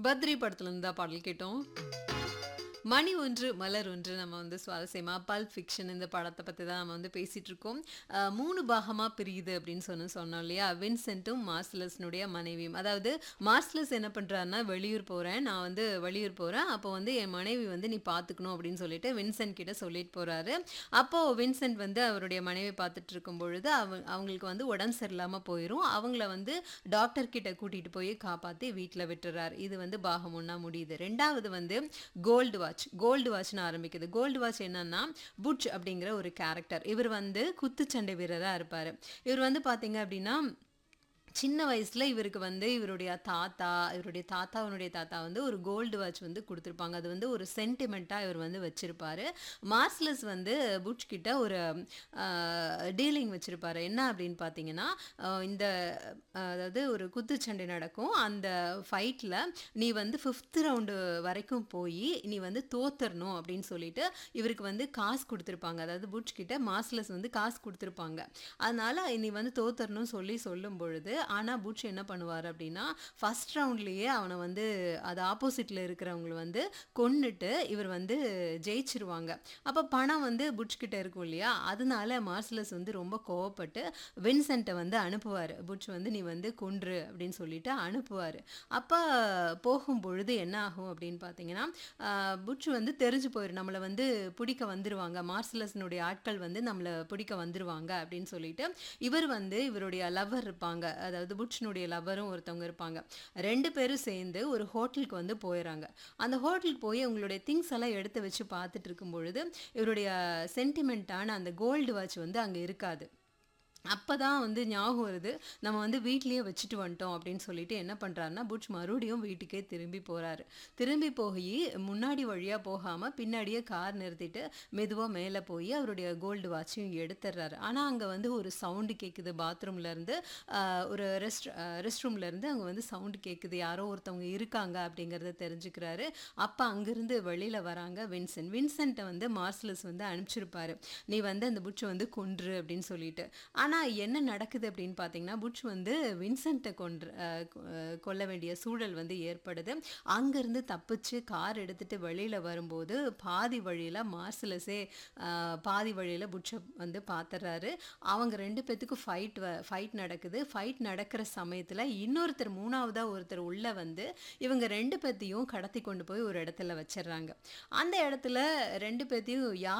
பத்ரி படத்துலேருந்து தான் பாடல் கேட்டோம் மணி ஒன்று மலர் ஒன்று நம்ம வந்து சுவாரஸ்யமாக பல் ஃபிக்ஷன் இந்த படத்தை பற்றி தான் நம்ம வந்து பேசிகிட்டு இருக்கோம் அஹ், மூணு பாகமாக பிரியுது அப்படின்னு சொன்ன சொன்னோம் இல்லையா வின்சென்ட்டும் மார்ஸ்லஸ்னுடைய மனைவியும் அதாவது மார்ஸ்லஸ் என்ன பண்ணுறாருன்னா வெளியூர் போகிறேன் நான் வந்து வெளியூர் போகிறேன் அப்போ வந்து என் மனைவி வந்து நீ பார்த்துக்கணும் அப்படின்னு சொல்லிட்டு வின்சென்ட் கிட்ட சொல்லிட்டு போகிறாரு அப்போது வின்சென்ட் வந்து அவருடைய மனைவி பார்த்துட்டு இருக்கும் பொழுது அவங்க அவங்களுக்கு வந்து உடம்பு சரியில்லாமல் போயிடும் அவங்கள வந்து டாக்டர் கிட்ட கூட்டிகிட்டு போய் காப்பாற்றி வீட்டில் விட்டுறாரு இது வந்து பாகம் ஒன்றா முடியுது ரெண்டாவது வந்து கோல்டு வாட்ச் கோல்டு வாட்ச்னு ஆரம்பிக்குது கோல்டு வாட்ச் என்னன்னா புட்ச் அப்படிங்கிற ஒரு கேரக்டர் இவர் வந்து குத்துச்சண்டை வீரராக இருப்பார் இவர் வந்து பார்த்தீங்க அப்படின்னா சின்ன வயசில் இவருக்கு வந்து இவருடைய தாத்தா இவருடைய தாத்தாவனுடைய தாத்தா வந்து ஒரு கோல்டு வாட்ச் வந்து கொடுத்துருப்பாங்க அது வந்து ஒரு சென்டிமெண்ட்டாக இவர் வந்து வச்சுருப்பாரு மார்ஸ்லஸ் வந்து புட்ச் கிட்ட ஒரு டீலிங் வச்சுருப்பாரு என்ன அப்படின்னு பார்த்தீங்கன்னா ஆஹ் இந்த ஆஹ் அதாவது ஒரு குத்துச்சண்டை நடக்கும் அந்த ஃபைட்டில் நீ வந்து ஃபிஃப்த் ரவுண்டு வரைக்கும் போய் நீ வந்து தோத்தரணும் அப்படின்னு சொல்லிட்டு இவருக்கு வந்து காசு கொடுத்துருப்பாங்க அதாவது புட்ச் கிட்ட மார்ஸ்லஸ் வந்து காசு கொடுத்துருப்பாங்க அதனால நீ வந்து தோத்தரணும்னு சொல்லி சொல்லும் பொழுது ஆனால் புட்ச் என்ன பண்ணுவார் அப்படின்னா ஃபர்ஸ்ட் ரவுண்ட்லேயே அவனை வந்து அது ஆப்போசிட்டில் இருக்கிறவங்களை வந்து கொன்னுட்டு இவர் வந்து ஜெயிச்சிருவாங்க அப்போ பணம் வந்து புட்ச் கிட்ட இருக்கும் இல்லையா அதனால மார்சலஸ் வந்து ரொம்ப கோவப்பட்டு வின்சென்ட்டை வந்து அனுப்புவார் புட்ச் வந்து நீ வந்து கொன்று அப்படின்னு சொல்லிட்டு அனுப்புவார் அப்போ போகும் பொழுது என்ன ஆகும் அப்படின்னு பார்த்தீங்கன்னா ஆஹ், புட்ச் வந்து தெரிஞ்சு போயிடும் நம்மளை வந்து பிடிக்க வந்துருவாங்க மார்சலஸ்னுடைய ஆட்கள் வந்து நம்மளை பிடிக்க வந்துருவாங்க அப்படின்னு சொல்லிட்டு இவர் வந்து இவருடைய லவ்வர் இருப்பாங்க அதாவது புட்ச்னுடைய லவ்வரும் ஒருத்தவங்க இருப்பாங்க ரெண்டு பேரும் சேர்ந்து ஒரு ஹோட்டலுக்கு வந்து போயிடறாங்க அந்த ஹோட்டலுக்கு போய் உங்களுடைய திங்ஸ் எல்லாம் எடுத்து வச்சு பார்த்துட்டு இருக்கும் பொழுது இவருடைய சென்டிமெண்ட்டான அந்த கோல்டு வாட்ச் வந்து அங்கே இருக்காது அப்போ தான் வந்து ஞாபகம் வருது நம்ம வந்து வீட்லேயே வச்சுட்டு வந்துட்டோம் அப்படின்னு சொல்லிட்டு என்ன பண்ணுறாருன்னா புட்ச் மறுபடியும் வீட்டுக்கே திரும்பி போகிறாரு திரும்பி போய் முன்னாடி வழியாக போகாமல் பின்னாடியே கார் நிறுத்திட்டு மெதுவாக மேலே போய் அவருடைய கோல்டு வாட்சையும் எடுத்துடுறாரு ஆனால் அங்கே வந்து ஒரு சவுண்டு கேட்குது பாத்ரூம்லேருந்து ஒரு ரெஸ்ட் ரெஸ்ட் ரூம்லேருந்து அங்கே வந்து சவுண்டு கேட்குது யாரோ ஒருத்தவங்க இருக்காங்க அப்படிங்கிறத தெரிஞ்சுக்கிறாரு அப்போ அங்கேருந்து வெளியில் வராங்க வின்சென்ட் வின்சென்ட்டை வந்து மார்சலஸ் வந்து அனுப்பிச்சிருப்பாரு நீ வந்து அந்த புட்சை வந்து கொன்று அப்படின்னு சொல்லிட்டு ஆனால் என்ன நடக்குது அப்படின்னு பார்த்தீங்கன்னா புட்ச் வந்து வின்சென்ட்டை கொன்று அஹ், கொ- அஹ், கொல்ல வேண்டிய சூழல் வந்து ஏற்படுது அங்கேருந்து தப்பிச்சு கார் எடுத்துட்டு வெளியில் வரும்போது பாதி வழியில் மார்சலஸே அஹ், பாதி வழியில் புட்சை வந்து பார்த்துறாரு அவங்க ரெண்டு பேத்துக்கும் ஃபைட் ஃபைட் நடக்குது ஃபைட் நடக்கிற சமயத்தில் இன்னொருத்தர் மூணாவதாக ஒருத்தர் உள்ளே வந்து இவங்க ரெண்டு பேத்தையும் கடத்தி கொண்டு போய் ஒரு இடத்துல வச்சிடுறாங்க அந்த இடத்துல ரெண்டு பேத்தையும் யார்